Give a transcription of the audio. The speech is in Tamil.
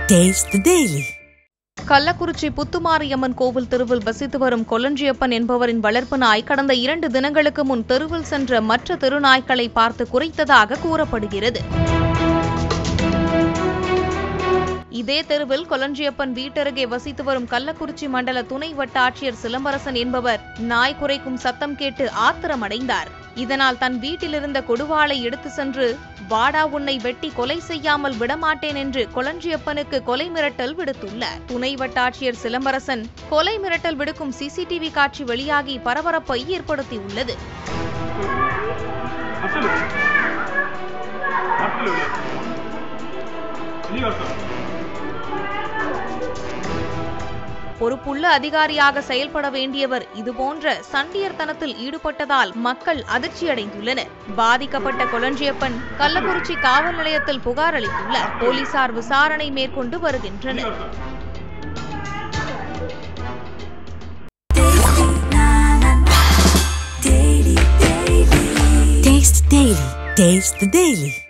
Taste the Daily. Kallakurichi Puthumariamman கோவில் தெருவில் வசித்து வரும் கொலஞ்சியப்பன் என்பவரின் வளர்ப்பு நாய் கடந்த இரண்டு தினங்களுக்கு முன் தெருவில் சென்ற மற்ற தெருநாய்க்களை பார்த்து குறைத்ததாக கூறப்படுகிறது இதே தெருவில் கொலஞ்சியப்பன் வீட்டருகே வசித்து வரும் கள்ளக்குறிச்சி மண்டல துணை வட்டாட்சியர் சிலம்பரசன் என்பவர் நாய் குறைக்கும் சத்தம் கேட்டு ஆத்திரமடைந்தார் இதனால் தன் வீட்டிலிருந்த கொடுவாளை எடுத்து சென்று வாடா உன்னை வெட்டி கொலை செய்யாமல் விடமாட்டேன் என்று கொலஞ்சியப்பனுக்கு கொலை மிரட்டல் விடுத்துள்ளார் துணை வட்டாட்சியர் சிலம்பரசன் கொலை மிரட்டல் விடுக்கும் சிசிடிவி காட்சி வெளியாகி பரபரப்பை ஏற்படுத்தியுள்ளது absolut. Absolut. Liga பொறுப்புள்ள அதிகாரியாக செயல்பட வேண்டியவர் இதுபோன்ற சண்டியர்தனத்தில் ஈடுபட்டதால் மக்கள் அதிர்ச்சியடைந்துள்ளனர் பாதிக்கப்பட்ட கொலஞ்சியப்பன் கள்ளக்குறிச்சி காவல் நிலையத்தில் புகார் அளித்துள்ளார் போலீசார் விசாரணை மேற்கொண்டு வருகின்றனர் Taste Daily. Taste the Daily.